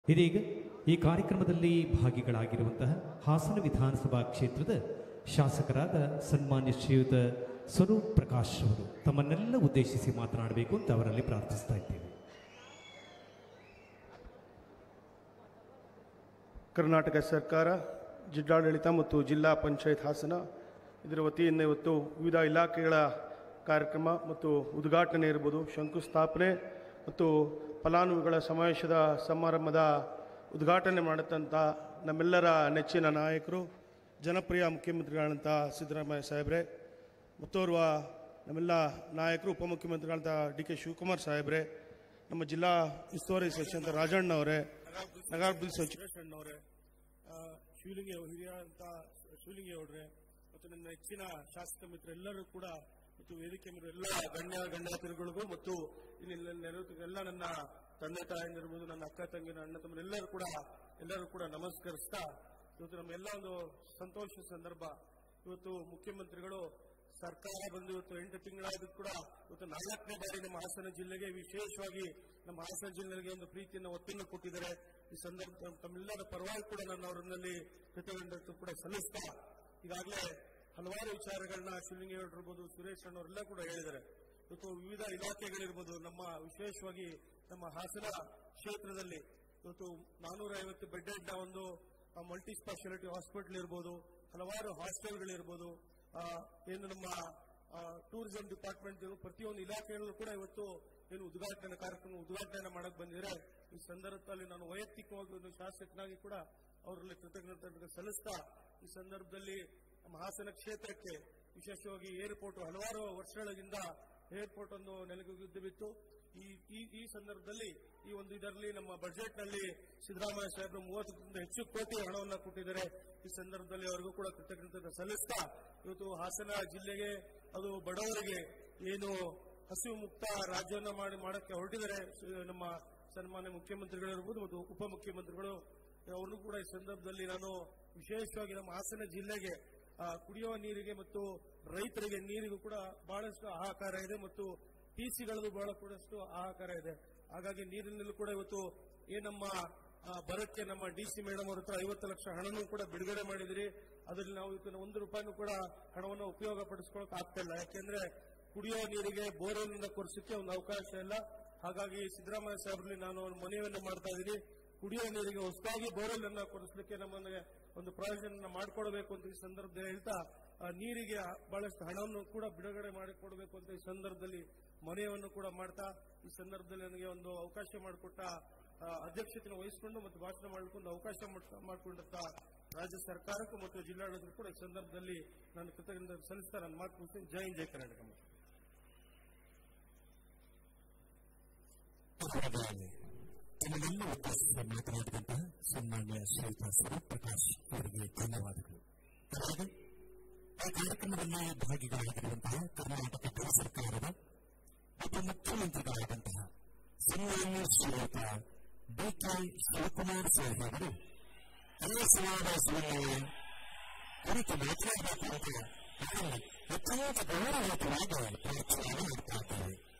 ಇದೀಗ ಈ ಕಾರ್ಯಕ್ರಮದಲ್ಲಿ ಭಾಗಿಗಳಾಗಿರುವಂತಹ ಹಾಸನ ವಿಧಾನಸಭಾ ಕ್ಷೇತ್ರದ ಶಾಸಕರಾದ ಸನ್ಮಾನ್ಯ ಶ್ರೀಯುತ ಸ್ವರೂಪ್ ಪ್ರಕಾಶ್ ಅವರು ತಮ್ಮನ್ನೆಲ್ಲ ಉದ್ದೇಶಿಸಿ ಮಾತನಾಡಬೇಕು ಅಂತ ಅವರಲ್ಲಿ ಪ್ರಾರ್ಥಿಸ್ತಾ ಇದ್ದೇವೆ ಕರ್ನಾಟಕ ಸರ್ಕಾರ ಜಿಲ್ಲಾಡಳಿತ ಮತ್ತು ಜಿಲ್ಲಾ ಪಂಚಾಯತ್ ಹಾಸನ ಇದರ ವತಿಯಿಂದ ಇವತ್ತು ವಿವಿಧ ಇಲಾಖೆಗಳ ಕಾರ್ಯಕ್ರಮ ಮತ್ತು ಉದ್ಘಾಟನೆ ಇರ್ಬೋದು ಶಂಕುಸ್ಥಾಪನೆ ಮತ್ತು ಫಲಾನುಭವಿಗಳ ಸಮಾವೇಶದ ಸಮಾರಂಭದ ಉದ್ಘಾಟನೆ ಮಾಡತಂಥ ನಮ್ಮೆಲ್ಲರ ನೆಚ್ಚಿನ ನಾಯಕರು ಜನಪ್ರಿಯ ಮುಖ್ಯಮಂತ್ರಿಗಳಂಥ ಸಿದ್ದರಾಮಯ್ಯ ಸಾಹೇಬ್ರೆ ಮತ್ತೋರ್ವ ನಮ್ಮೆಲ್ಲ ನಾಯಕರು ಉಪಮುಖ್ಯಮಂತ್ರಿಗಳಂಥ ಡಿ ಕೆ ಶಿವಕುಮಾರ್ ಸಾಹೇಬ್ರೆ ನಮ್ಮ ಜಿಲ್ಲಾ ಉಸ್ತುವಾರಿ ಸಚಿವ ರಾಜಣ್ಣ ಅವರೇ ನಗರಾಭಿವೃದ್ಧಿ ಸಚಿವ ಅಣ್ಣವರೇ ಶಿವಲಿಂಗಿ ಹಿರಿಯ ಅಂತ ಶಿವಲಿಂಗಿ ಅವರೇ ಮತ್ತು ನನ್ನ ಹೆಚ್ಚಿನ ಶಾಸಕ ಮಿತ್ರರೆಲ್ಲರೂ ಕೂಡ ಮತ್ತು ವೇದಿಕೆ ಮೇಲೆ ಎಲ್ಲ ಗಣ್ಯ ಗಣ್ಯಾತಿರಿಗಳಿಗೂ ಮತ್ತು ಇಲ್ಲಿ ನೆರವೇರಿದ ಎಲ್ಲ ನನ್ನ ತಂದೆ ತಾಯಂದಿರ್ಬೋದು ನನ್ನ ಅಕ್ಕ ತಂಗಿನ ಅಣ್ಣ ತಮ್ಮರೆಲ್ಲರೂ ಕೂಡ ಎಲ್ಲರೂ ಕೂಡ ನಮಸ್ಕರಿಸ್ತಾ ಇವತ್ತು ನಮ್ಮೆಲ್ಲ ಒಂದು ಸಂತೋಷ ಸಂದರ್ಭ ಇವತ್ತು ಮುಖ್ಯಮಂತ್ರಿಗಳು ಸರ್ಕಾರ ಬಂದು ಇವತ್ತು ಎಂಟು ತಿಂಗಳಾದ್ರೂ ಕೂಡ ಇವತ್ತು ನಾಲ್ಕನೇ ಬಾರಿ ನಮ್ಮ ಹಾಸನ ಜಿಲ್ಲೆಗೆ ವಿಶೇಷವಾಗಿ ನಮ್ಮ ಹಾಸನ ಜಿಲ್ಲೆಗೆ ಒಂದು ಪ್ರೀತಿಯನ್ನು ಒತ್ತನ್ನು ಕೊಟ್ಟಿದ್ದಾರೆ ಈ ಸಂದರ್ಭ ತಮ್ಮೆಲ್ಲರ ಪರವಾಗಿ ಕೂಡ ನಾನು ಅವರಲ್ಲಿ ಕೃತಜ್ಞತೆ ಕೂಡ ಸಲ್ಲಿಸ್ತಾ ಈಗಾಗಲೇ ಹಲವಾರು ವಿಚಾರಗಳನ್ನ ಶಿವಲಿಂಗೇಗೌಡರಿರ್ಬೋದು ಸುರೇಶ್ ಅಣ್ಣವರೆಲ್ಲ ಕೂಡ ಹೇಳಿದ್ದಾರೆ ಇವತ್ತು ವಿವಿಧ ಇಲಾಖೆಗಳಿರ್ಬೋದು ನಮ್ಮ ವಿಶೇಷವಾಗಿ ನಮ್ಮ ಹಾಸನ ಕ್ಷೇತ್ರದಲ್ಲಿ ಇವತ್ತು ನಾನೂರ ಐವತ್ತು ಬೆಡ್ಡೆಡ್ನ ಒಂದು ಮಲ್ಟಿ ಸ್ಪೆಷಾಲಿಟಿ ಹಾಸ್ಪಿಟಲ್ ಇರ್ಬೋದು ಹಲವಾರು ಹಾಸ್ಟೆಲ್ಗಳಿರ್ಬೋದು ಆ, ಏನು ನಮ್ಮ ಟೂರಿಸಂ ಡಿಪಾರ್ಟ್ಮೆಂಟ್ ಪ್ರತಿಯೊಂದು ಇಲಾಖೆಗಳಲ್ಲೂ ಕೂಡ ಇವತ್ತು ಏನು ಉದ್ಘಾಟನೆ ಕಾರ್ಯಕ್ರಮ ಉದ್ಘಾಟನೆ ಮಾಡಕ್ ಬಂದಿದ್ದಾರೆ ಈ ಸಂದರ್ಭದಲ್ಲಿ ನಾನು ವೈಯಕ್ತಿಕವಾಗಿ ಒಂದು ಶಾಸಕನಾಗಿ ಕೂಡ ಅವರಲ್ಲಿ ಕೃತಜ್ಞತೆ ಸಲ್ಲಿಸ್ತಾ ಈ ಸಂದರ್ಭದಲ್ಲಿ ನಮ್ಮ ಹಾಸನ ಕ್ಷೇತ್ರಕ್ಕೆ ವಿಶೇಷವಾಗಿ ಏರ್ಪೋರ್ಟ್ ಹಲವಾರು ವರ್ಷಗಳಿಂದ ಏರ್ಪೋರ್ಟ್ ಒಂದು ನೆಲಗುದ್ದು ಬಿತ್ತು ಈ ಈ ಈ ಸಂದರ್ಭದಲ್ಲಿ ಈ ಒಂದು ಇದರಲ್ಲಿ ನಮ್ಮ ಬಜೆಟ್ ನಲ್ಲಿ ಸಿದ್ದರಾಮಯ್ಯ ಸಾಹೇಬರು ಮೂವತ್ತಕ್ಕಿಂತ ಹೆಚ್ಚು ಕೋಟಿ ಹಣವನ್ನು ಕೊಟ್ಟಿದ್ದಾರೆ ಈ ಸಂದರ್ಭದಲ್ಲಿ ಅವರಿಗೂ ಕೂಡ ಕೃತಜ್ಞತೆ ಸಲ್ಲಿಸ್ತಾ ಇವತ್ತು ಹಾಸನ ಜಿಲ್ಲೆಗೆ ಅದು ಬಡವರಿಗೆ ಏನು ಹಸಿವು ಮುಕ್ತ ರಾಜ್ಯವನ್ನ ಮಾಡಿ ಮಾಡಕ್ಕೆ ಹೊರಟಿದ್ದಾರೆ ಸ- ನಮ್ಮ ಸನ್ಮಾನ್ಯ ಮುಖ್ಯಮಂತ್ರಿಗಳಿರ್ಬೋದು ಮತ್ತು ಉಪಮುಖ್ಯಮಂತ್ರಿಗಳು ಅವ್ರನ್ನೂ ಕೂಡ ಈ ಸಂದರ್ಭದಲ್ಲಿ ನಾನು ವಿಶೇಷವಾಗಿ ನಮ್ಮ ಹಾಸನ ಜಿಲ್ಲೆಗೆ ಆ, ಕುಡಿಯುವ ನೀರಿಗೆ ಮತ್ತು ರೈತರಿಗೆ ನೀರಿಗೂ ಕೂಡ ಬಹಳಷ್ಟು ಹಾಹಾಕಾರ ಇದೆ ಮತ್ತು ಟಿಸಿಗಳದ್ದು ಬಹಳ ಕೂಡಷ್ಟು ಹಾಹಾಕಾರ ಇದೆ ಹಾಗಾಗಿ ನೀರಿನಲ್ಲೂ ಕೂಡ ಇವತ್ತು ಏನ್ ನಮ್ಮ ಆ, ಬರಕ್ಕೆ ನಮ್ಮ ಡಿ ಸಿ ಮೇಡಮ್ ಅವ್ರ ಹತ್ರ ಐವತ್ತು ಲಕ್ಷ ಹಣನೂ ಕೂಡ ಬಿಡುಗಡೆ ಮಾಡಿದಿರಿ ಅದರಲ್ಲಿ ನಾವು ಇವತ್ತು ಒಂದು ರೂಪಾಯಿನೂ ಕೂಡ ಹಣವನ್ನು ಉಪಯೋಗ ಪಡಿಸ್ಕೊಳಕ್ ಆಗ್ತಾ ಇಲ್ಲ ಯಾಕೆಂದ್ರೆ ಕುಡಿಯುವ ನೀರಿಗೆ ಬೋರ್ವೆಲ್ನಿಂದ ಕೊರಿಸಕ್ಕೆ ಒಂದು ಅವಕಾಶ ಇಲ್ಲ ಹಾಗಾಗಿ ಸಿದ್ದರಾಮಯ್ಯ ಸಾಹೇಬ್ರಲ್ಲಿ ನಾನು ಒಂದು ಮನವಿಯನ್ನು ಮಾಡ್ತಾ ಇದ್ದೀನಿ ಕುಡಿಯುವ ನೀರಿಗೆ ಹೊಸದಾಗಿ ಬೋರ್ವೆಲ್ ಅನ್ನ ಕೊಡಿಸಲಿಕ್ಕೆ ನಮ್ಮನ್ನ ಒಂದು ಪ್ರಯೋಜನ ಮಾಡಿಕೊಡಬೇಕು ಅಂತ ಈ ಸಂದರ್ಭದಲ್ಲಿ ಹೇಳ್ತಾ ಆ, ನೀರಿಗೆ ಬಹಳಷ್ಟು ಹಣವನ್ನು ಕೂಡ ಬಿಡುಗಡೆ ಮಾಡಿಕೊಡಬೇಕು ಅಂತ ಈ ಸಂದರ್ಭದಲ್ಲಿ ಮನವಿಯನ್ನು ಕೂಡ ಮಾಡ್ತಾ ಈ ಸಂದರ್ಭದಲ್ಲಿ ನನಗೆ ಒಂದು ಅವಕಾಶ ಮಾಡಿಕೊಟ್ಟ ಆ, ಅಧ್ಯಕ್ಷತೆಯನ್ನು ವಹಿಸಿಕೊಂಡು ಮತ್ತು ಭಾಷಣ ಮಾಡಿಕೊಂಡು ಅವಕಾಶ ಮಾಡ್- ಮಾಡಿಕೊಂಡಂತ ರಾಜ್ಯ ಸರ್ಕಾರಕ್ಕೂ ಮತ್ತು ಜಿಲ್ಲಾಡಳಿತಕ್ಕೂ ಕೂಡ ಈ ಸಂದರ್ಭದಲ್ಲಿ ನಾನು ಕೃತಜ್ಞತೆ ಸಲ್ಲಿಸ್ತಾ ನನ್ನ ಮಾತು ಮುಗಿಸ್ತೀನಿ ಜೈ ಹಿಂದ್, ಜೈ ಕರ್ನಾಟಕ ತಮಗೆಲ್ಲ ಉದ್ದೇಶಿಸಿ ಮಾತನಾಡಿದಂತಹ ಸನ್ಮಾನ್ಯ ಶ್ರೀಯುತ ಸ್ವರೂಪ್ ಪ್ರಕಾಶ್ ಅವರಿಗೆ ಧನ್ಯವಾದಗಳು ಹಾಗೆ ಈ ಕಾರ್ಯಕ್ರಮದಲ್ಲಿ ಭಾಗಿಗಳಾಗಿರುವಂತಹ ಕರ್ನಾಟಕ ಗೃಹ ಸರ್ಕಾರದ ಉಪಮುಖ್ಯಮಂತ್ರಿಗಳಾದಂತಹ ಸನ್ಮಾನ್ಯ ಶ್ರೀಯುತ ಡಿಕೆ ಶಿವಕುಮಾರ್ ಸಾಹೇಬರು ಎಲ್ಲ ಸಮಾವೇಶವನ್ನು ಕುರಿತು ಮಾತನಾಡಬೇಕು ಅಂತ ಅವರಲ್ಲಿ ಅತ್ಯಂತ ಗೌರವಯುತವಾಗಿ ಪ್ರಾರ್ಥನೆ ಮಾಡ್ತಾ ಇದ್ದಾರೆ